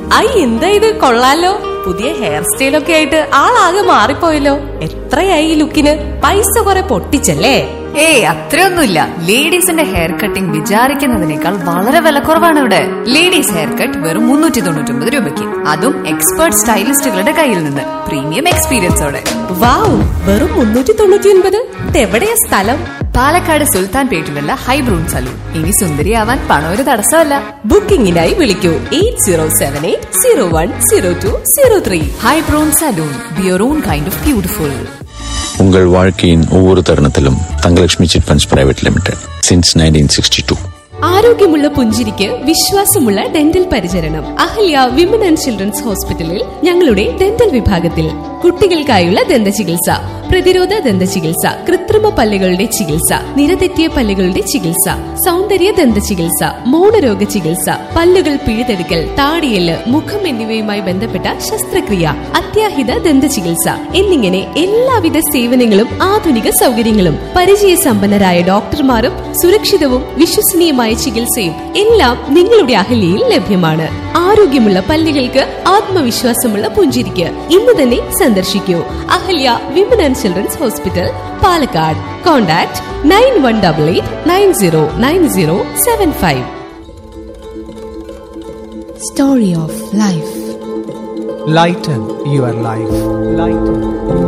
I എന്താ ഇത് കൊള്ളാലോ പുതിയ ഹെയർ സ്റ്റൈലൊക്കെ ആയിട്ട് ആളാകെ മാറിപ്പോയല്ലോ എത്രയായി ഈ ലുക്കിന് പൈസ കുറെ പൊട്ടിച്ചല്ലേ ഏയ് അത്രയൊന്നുമില്ല ലേഡീസിന്റെ ഹെയർ കട്ടിംഗ് വിചാരിക്കുന്നതിനേക്കാൾ വളരെ വിലക്കുറവാണ് ഇവിടെ ലേഡീസ് ഹെയർ കട്ട് വെറും മുന്നൂറ്റി തൊണ്ണൂറ്റി ഒമ്പത് രൂപയ്ക്ക് അതും എക്സ്പേർട്ട് സ്റ്റൈലിസ്റ്റുകളുടെ കയ്യിൽ നിന്ന് പ്രീമിയം എക്സ്പീരിയൻസോടെ വാവ് വെറും മുന്നൂറ്റി തൊണ്ണൂറ്റി ഒൻപത് ഇതെവിടെയാ സ്ഥലം പാലക്കാട് സുൽത്താൻ പേട്ടിലുള്ള ഹൈബ്രൂൺ സലൂൺ ഇനി സുന്ദരിയാവാൻ പണം ഒരു തടസ്സമല്ല ബുക്കിംഗിനായി വിളിക്കൂ eight zero seven eight zero one zero two zero three Hybron salon be your own kind of beautiful உங்கள் வாழ்க்கையின் ஒவ்வொரு தருணத்திலும் Thangalakshmi chit funds private limited since nineteen sixty two ആരോഗ്യമുള്ള പുഞ്ചിരിക്ക് വിശ്വാസമുള്ള ഡെന്റൽ പരിചരണം അഹല്യ വിമൻ ആൻഡ് ചിൽഡ്രൻസ് ഹോസ്പിറ്റലിൽ ഞങ്ങളുടെ ഡെന്റൽ വിഭാഗത്തിൽ കുട്ടികൾക്കായുള്ള ദന്ത ചികിത്സ പ്രതിരോധ ദന്ത ചികിത്സ കൃത്രിമ പല്ലുകളുടെ ചികിത്സ നിരതെറ്റിയ പല്ലുകളുടെ ചികിത്സ സൗന്ദര്യ ദന്ത ചികിത്സ മൗനരോഗ ചികിത്സ പല്ലുകൾ പിഴുതെടുക്കൽ താടിയല് മുഖം എന്നിവയുമായി ബന്ധപ്പെട്ട ശസ്ത്രക്രിയ അത്യാഹിത ദന്ത ചികിത്സ എന്നിങ്ങനെ എല്ലാവിധ സേവനങ്ങളും ആധുനിക സൗകര്യങ്ങളും പരിചയസമ്പന്നരായ ഡോക്ടർമാരും സുരക്ഷിതവും വിശ്വസനീയമായ ചികിത്സയും എല്ലാം നിങ്ങളുടെ അഹല്യയിൽ ലഭ്യമാണ് ആരോഗ്യമുള്ള പല്ലുകൾക്ക് ആത്മവിശ്വാസമുള്ള പുഞ്ചിരിക്ക് ഇന്ന് തന്നെ സന്ദർശിക്കൂ Ahalya women and children's hospital Palakkad contact nine one double eight nine zero nine zero seven five Story of Life. Lighten your life. Lighten.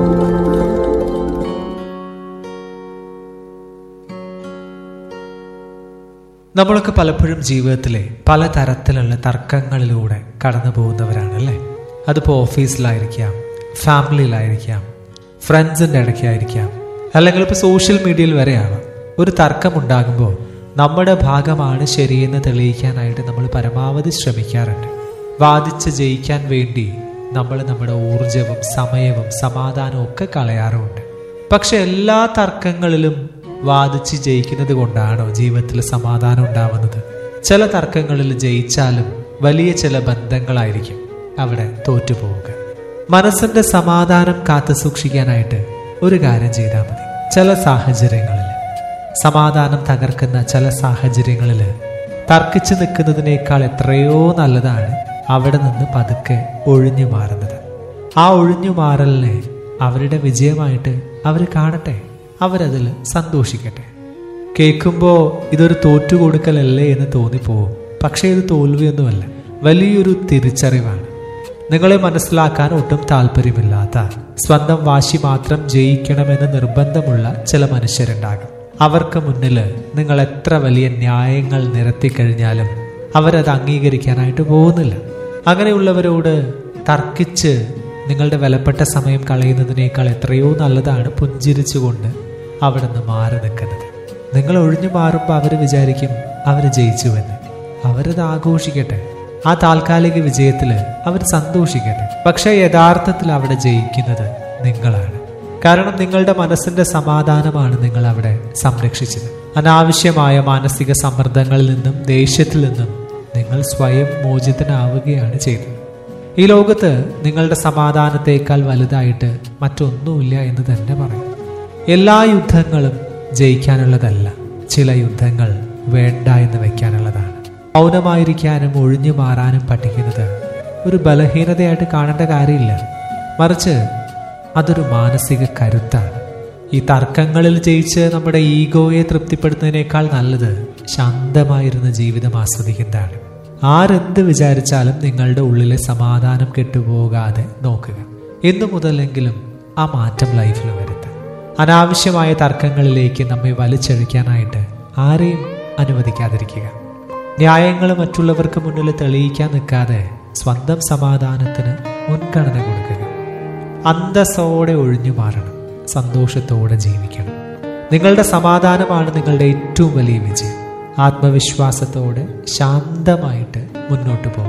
നമ്മളൊക്കെ പലപ്പോഴും ജീവിതത്തിലെ പല തരത്തിലുള്ള തർക്കങ്ങളിലൂടെ കടന്നു പോകുന്നവരാണ് അല്ലേ അതിപ്പോൾ ഓഫീസിലായിരിക്കാം ഫാമിലിയിലായിരിക്കാം ഫ്രണ്ട്സിൻ്റെ ഇടയ്ക്കായിരിക്കാം അല്ലെങ്കിൽ ഇപ്പോൾ സോഷ്യൽ മീഡിയയിൽ വരെയാവാം ഒരു തർക്കമുണ്ടാകുമ്പോൾ നമ്മുടെ ഭാഗമാണ് ശരിയെന്ന് തെളിയിക്കാനായിട്ട് നമ്മൾ പരമാവധി ശ്രമിക്കാറുണ്ട് വാദിച്ച് ജയിക്കാൻ വേണ്ടി നമ്മൾ നമ്മുടെ ഊർജവും സമയവും സമാധാനവും ഒക്കെ കളയാറുമുണ്ട് പക്ഷെ എല്ലാ തർക്കങ്ങളിലും വാദിച്ച് ജയിക്കുന്നത് കൊണ്ടാണോ ജീവിതത്തിൽ സമാധാനം ഉണ്ടാവുന്നത് ചില തർക്കങ്ങളിൽ ജയിച്ചാലും വലിയ ചില ബന്ധങ്ങളായിരിക്കും അവിടെ തോറ്റുപോവുക മനസ്സിന്റെ സമാധാനം കാത്തു സൂക്ഷിക്കാനായിട്ട് ഒരു കാര്യം ചെയ്താൽ മതി ചില സാഹചര്യങ്ങളിൽ സമാധാനം തകർക്കുന്ന ചില സാഹചര്യങ്ങളിൽ തർക്കിച്ചു നിൽക്കുന്നതിനേക്കാൾ എത്രയോ നല്ലതാണ് അവിടെ നിന്ന് പതുക്കെ ഒഴിഞ്ഞു മാറുന്നത് ആ ഒഴിഞ്ഞു മാറലിനെ അവരുടെ വിജയമായിട്ട് അവർ കാണട്ടെ അവരതിൽ സന്തോഷിക്കട്ടെ കേൾക്കുമ്പോൾ ഇതൊരു തോറ്റുകൊടുക്കലല്ലേ എന്ന് തോന്നിപ്പോവും പക്ഷേ ഇത് തോൽവിയൊന്നുമല്ല വലിയൊരു തിരിച്ചറിവാണ് നിങ്ങളെ മനസ്സിലാക്കാൻ ഒട്ടും താല്പര്യമില്ലാത്ത സ്വന്തം വാശി മാത്രം ജയിക്കണമെന്ന് നിർബന്ധമുള്ള ചില മനുഷ്യരുണ്ടാകും അവർക്ക് മുന്നിൽ നിങ്ങൾ എത്ര വലിയ ന്യായങ്ങൾ നിരത്തിക്കഴിഞ്ഞാലും അവരത് അംഗീകരിക്കാനായിട്ട് പോകുന്നില്ല അങ്ങനെയുള്ളവരോട് തർക്കിച്ച് നിങ്ങളുടെ വിലപ്പെട്ട സമയം കളയുന്നതിനേക്കാൾ എത്രയോ നല്ലതാണ് പുഞ്ചിരിച്ചുകൊണ്ട് അവിടെ നിന്ന് മാറി നിൽക്കുന്നത് നിങ്ങൾ ഒഴിഞ്ഞു മാറുമ്പോൾ അവർ വിചാരിക്കും അവർ ജയിച്ചുവെന്ന് അവരത് ആഘോഷിക്കട്ടെ ആ താൽക്കാലിക വിജയത്തിൽ അവർ സന്തോഷിക്കട്ടെ പക്ഷേ യഥാർത്ഥത്തിൽ അവിടെ ജയിക്കുന്നത് നിങ്ങളാണ് കാരണം നിങ്ങളുടെ മനസ്സിന്റെ സമാധാനമാണ് നിങ്ങൾ അവിടെ സംരക്ഷിച്ചത് അനാവശ്യമായ മാനസിക സമ്മർദ്ദങ്ങളിൽ നിന്നും ദേഷ്യത്തിൽ നിന്നും നിങ്ങൾ സ്വയം മോചിതനാവുകയാണ് ചെയ്തത് ഈ ലോകത്ത് നിങ്ങളുടെ സമാധാനത്തേക്കാൾ വലുതായിട്ട് മറ്റൊന്നുമില്ല എന്ന് തന്നെ പറയും എല്ലാ യുദ്ധങ്ങളും ജയിക്കാനുള്ളതല്ല ചില യുദ്ധങ്ങൾ വേണ്ട എന്ന് വെക്കാനുള്ളതാണ് മൗനമായിരിക്കാനും ഒഴിഞ്ഞു മാറാനും പഠിക്കുന്നത് ഒരു ബലഹീനതയായിട്ട് കാണേണ്ട കാര്യമില്ല മറിച്ച് അതൊരു മാനസിക കരുത്താണ് ഈ തർക്കങ്ങളിൽ ജയിച്ച് നമ്മുടെ ഈഗോയെ തൃപ്തിപ്പെടുത്തുന്നതിനേക്കാൾ നല്ലത് ശാന്തമായിരുന്ന ജീവിതം ആസ്വദിക്കുന്നതാണ് ആരെന്ത് വിചാരിച്ചാലും നിങ്ങളുടെ ഉള്ളിലെ സമാധാനം കെട്ടുപോകാതെ നോക്കുക എന്നു മുതലെങ്കിലും ആ മാറ്റം ലൈഫിൽ വരുത്താം അനാവശ്യമായ തർക്കങ്ങളിലേക്ക് നമ്മെ വലിച്ചഴിക്കാനായിട്ട് ആരെയും അനുവദിക്കാതിരിക്കുക ന്യായങ്ങൾ മറ്റുള്ളവർക്ക് മുന്നിൽ തെളിയിക്കാൻ നിൽക്കാതെ സ്വന്തം സമാധാനത്തിന് മുൻഗണന കൊടുക്കുക അന്തസ്സോടെ ഒഴിഞ്ഞു മാറണം സന്തോഷത്തോടെ ജീവിക്കണം നിങ്ങളുടെ സമാധാനമാണ് നിങ്ങളുടെ ഏറ്റവും വലിയ വിജയം ആത്മവിശ്വാസത്തോടെ ശാന്തമായിട്ട് മുന്നോട്ട് പോകണം